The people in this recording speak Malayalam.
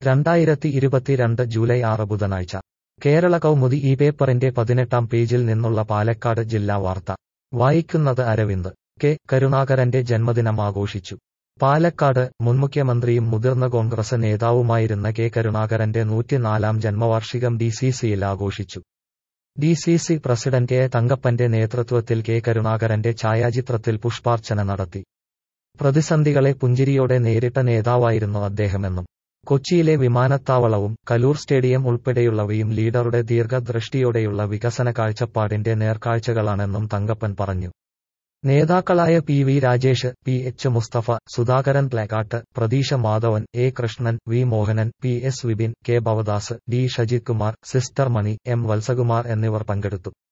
രണ്ടായിരത്തി ഇരുപത്തിരണ്ട് ജൂലൈ ആറ് ബുധനാഴ്ച കേരള കൗമുദി ഈ പേപ്പറിന്റെ പതിനെട്ടാം പേജിൽ നിന്നുള്ള പാലക്കാട് ജില്ലാ വാർത്ത വായിക്കുന്നത് അരവിന്ദ് കെ കരുണാകരന്റെ ജന്മദിനം ആഘോഷിച്ചു പാലക്കാട് മുൻ മുഖ്യമന്ത്രിയും മുതിർന്ന കോൺഗ്രസ് നേതാവുമായിരുന്ന കെ കരുണാകരന്റെ നൂറ്റിനാലാം ജന്മവാർഷികം ഡി സി സിയിൽ ആഘോഷിച്ചു D C C president A തങ്കപ്പന്റെ നേതൃത്വത്തിൽ കെ കരുണാകരന്റെ ഛായാചിത്രത്തിൽ പുഷ്പാർച്ചന നടത്തി പ്രതിസന്ധികളെ പുഞ്ചിരിയോടെ നേരിട്ട നേതാവായിരുന്നു അദ്ദേഹമെന്നും കൊച്ചിയിലെ വിമാനത്താവളവും കലൂർ സ്റ്റേഡിയം ഉൾപ്പെടെയുള്ളവയും ലീഡറുടെ ദീർഘദൃഷ്ടിയോടെയുള്ള വികസന കാഴ്ചപ്പാടിന്റെ നേർക്കാഴ്ചകളാണെന്നും തങ്കപ്പൻ പറഞ്ഞു നേതാക്കളായ P V Rajesh P H Mustafa Sudhakaran Plekkatt Pratheesha Madhavan A Krishnan V Mohanan P S Vipin K Bhavadas D Shajith Kumar sister Mani M Valsakumar എന്നിവർ പങ്കെടുത്തു